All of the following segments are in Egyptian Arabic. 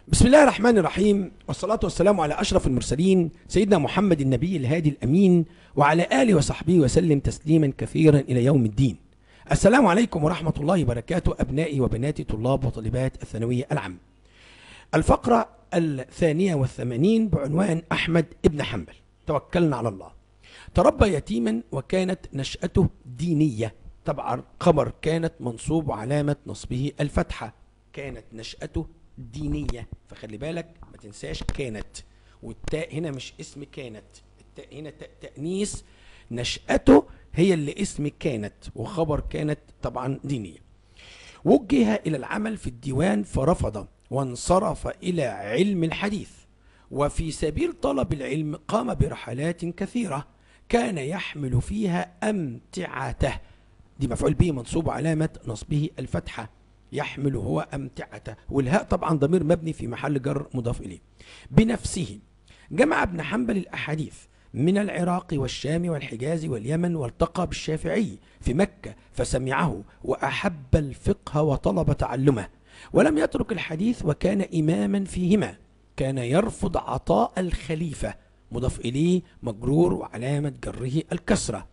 بسم الله الرحمن الرحيم والصلاة والسلام على أشرف المرسلين سيدنا محمد النبي الهادي الأمين وعلى آله وصحبه وسلم تسليما كثيرا إلى يوم الدين السلام عليكم ورحمة الله وبركاته أبنائي وبناتي طلاب وطالبات الثانوية العامة الفقرة الثانية والثمانين بعنوان أحمد ابن حنبل توكلنا على الله تربى يتيما وكانت نشأته دينية طبعا خبر كانت منصوب وعلامة نصبه الفتحة كانت نشأته دينية فخلي بالك ما تنساش كانت والتاء هنا مش اسم كانت التاء هنا تاء تأنيس نشأته هي اللي اسم كانت وخبر كانت طبعا دينية وجه إلى العمل في الديوان فرفض وانصرف إلى علم الحديث وفي سبيل طلب العلم قام برحلات كثيرة كان يحمل فيها أمتعته دي مفعول به منصوب علامة نصبه الفتحة يحمل هو أمتعته والهاء طبعا ضمير مبني في محل جر مضاف إليه بنفسه جمع ابن حنبل الأحاديث من العراق والشام والحجاز واليمن والتقى بالشافعي في مكة فسمعه وأحب الفقه وطلب تعلمه ولم يترك الحديث وكان إماما فيهما كان يرفض عطاء الخليفة مضاف إليه مجرور وعلامة جره الكسرة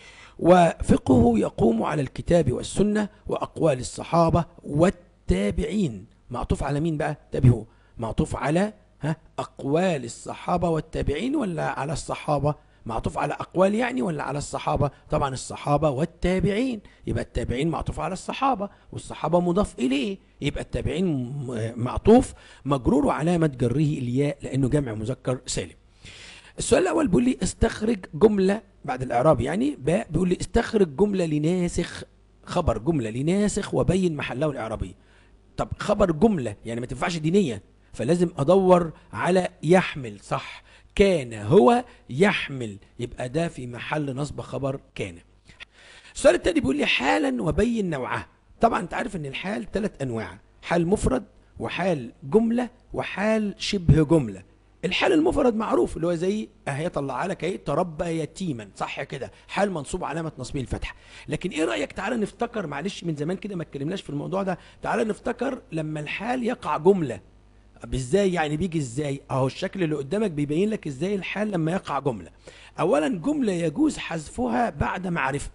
وفقهه يقوم على الكتاب والسنة وأقوال الصحابة والتابعين معطوف على مين بقى انتبهوا معطوف على ها أقوال الصحابة والتابعين ولا على الصحابة معطوف على أقوال يعني ولا على الصحابة طبعا الصحابة والتابعين يبقى التابعين معطوف على الصحابة والصحابة مضاف إليه يبقى التابعين م- معطوف مجرور وعلامة جره الياء لأنه جمع مذكر سالم السؤال الاول بيقول لي استخرج جمله بعد الاعراب يعني باء بيقول لي استخرج جمله لناسخ خبر جمله لناسخ وبين محله الاعرابي طب خبر جمله يعني ما تنفعش دينيه فلازم ادور على يحمل صح كان هو يحمل يبقى ده في محل نصب خبر كان السؤال التاني بيقول لي حالا وبين نوعها طبعا انت عارف ان الحال ثلاث انواع حال مفرد وحال جمله وحال شبه جمله الحال المفرد معروف اللي هو زي اهي طلع لك اهي تربى يتيما صح كده حال منصوب علامه نصبه الفتحه لكن ايه رايك تعالى نفتكر معلش من زمان كده ما اتكلمناش في الموضوع ده تعالى نفتكر لما الحال يقع جمله طب ازاي يعني بيجي ازاي اهو الشكل اللي قدامك بيبين لك ازاي الحال لما يقع جمله اولا جمله يجوز حذفها بعد معرفه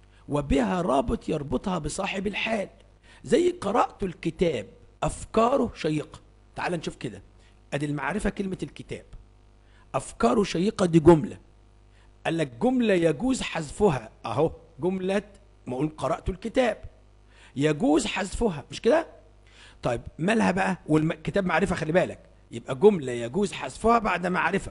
وبها رابط يربطها بصاحب الحال زي قرأت الكتاب أفكاره شيقة تعال نشوف كده أدي المعرفة كلمة الكتاب أفكاره شيقة دي جملة قال لك جملة يجوز حذفها أهو جملة ما أقول قرأت الكتاب يجوز حذفها مش كده طيب مالها بقى والكتاب معرفة خلي بالك يبقى جملة يجوز حذفها بعد معرفة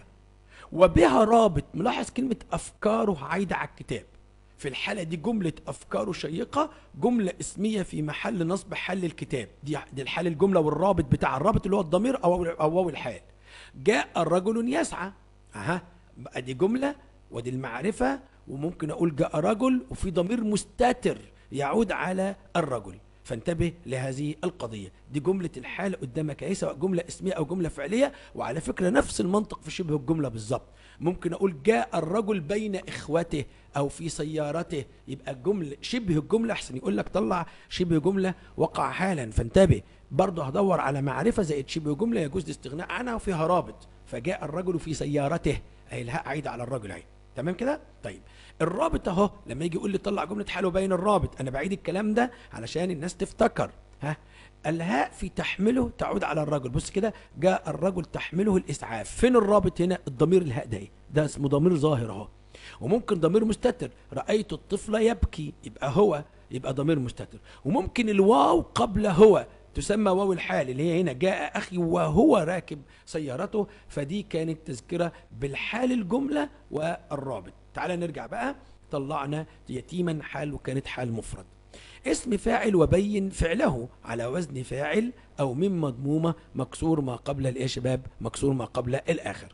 وبها رابط ملاحظ كلمة أفكاره عايدة على الكتاب في الحالة دي جملة أفكاره شيقة جملة اسمية في محل نصب حل الكتاب دي دي الحال الجملة والرابط بتاع الرابط اللي هو الضمير أو أو واو الحال جاء الرجل يسعى أها بقى دي جملة ودي المعرفة وممكن أقول جاء رجل وفي ضمير مستتر يعود على الرجل فانتبه لهذه القضية دي جملة الحال قدامك اهي سواء جملة اسمية أو جملة فعلية وعلى فكرة نفس المنطق في شبه الجملة بالظبط ممكن أقول جاء الرجل بين إخوته أو في سيارته يبقى الجملة شبه الجملة أحسن يقول لك طلع شبه جملة وقع حالا فانتبه برضه هدور على معرفة زائد شبه جملة يجوز الاستغناء عنها وفيها رابط فجاء الرجل في سيارته أي الهاء عايدة على الرجل أهي تمام كده طيب الرابط اهو لما يجي يقول لي طلع جمله حال وبين الرابط انا بعيد الكلام ده علشان الناس تفتكر ها الهاء في تحمله تعود على الرجل بص كده جاء الرجل تحمله الاسعاف فين الرابط هنا الضمير الهاء ده إيه؟ ده اسمه ضمير ظاهر اهو وممكن ضمير مستتر رايت الطفل يبكي يبقى هو يبقى ضمير مستتر وممكن الواو قبل هو تسمى واو الحال اللي هي هنا جاء اخي وهو راكب سيارته فدي كانت تذكره بالحال الجمله والرابط تعال نرجع بقى طلعنا يتيما حال وكانت حال مفرد اسم فاعل وبين فعله على وزن فاعل او من مضمومه مكسور ما قبل الايه يا شباب مكسور ما قبل الاخر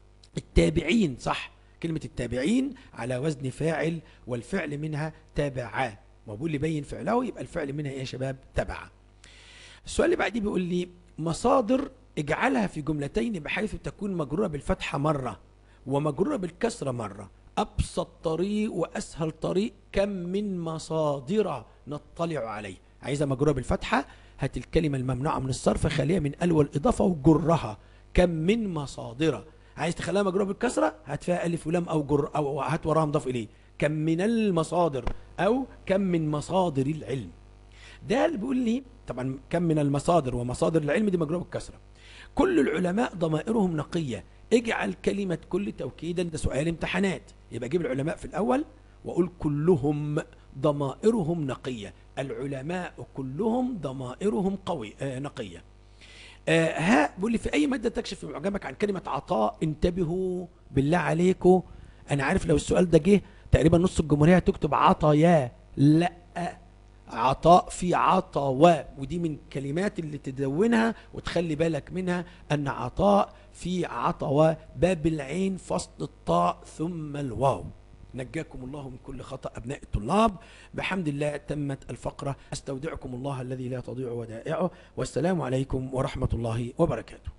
التابعين صح كلمة التابعين على وزن فاعل والفعل منها تابعا ما بقول لي بين فعله يبقى الفعل منها ايه يا شباب تبع السؤال اللي بعديه بيقول لي مصادر اجعلها في جملتين بحيث تكون مجرورة بالفتحة مرة ومجرورة بالكسرة مرة أبسط طريق وأسهل طريق كم من مصادر نطلع عليه عايزة مجرورة بالفتحة هات الكلمة الممنوعة من الصرف خليها من ال والإضافة وجرها كم من مصادر عايز تخليها مجروره بالكسرة هات فيها ألف ولام أو جر أو هات وراها مضاف إليه كم من المصادر أو كم من مصادر العلم ده اللي بيقول لي طبعا كم من المصادر ومصادر العلم دي مجروره بالكسرة كل العلماء ضمائرهم نقية اجعل كلمة كل توكيدا ده سؤال امتحانات يبقى جيب العلماء في الأول وقول كلهم ضمائرهم نقية العلماء كلهم ضمائرهم قوي آه نقية آه ها بيقول لي في أي مادة تكشف في معجبك عن كلمة عطاء انتبهوا بالله عليكم أنا عارف لو السؤال ده جه تقريبا نص الجمهورية هتكتب عطايا لا عطاء في عطاوى ودي من كلمات اللي تدونها وتخلي بالك منها أن عطاء في عطوى باب العين فصل الطاء ثم الواو نجاكم الله من كل خطأ أبناء الطلاب بحمد الله تمت الفقرة أستودعكم الله الذي لا تضيع ودائعه والسلام عليكم ورحمة الله وبركاته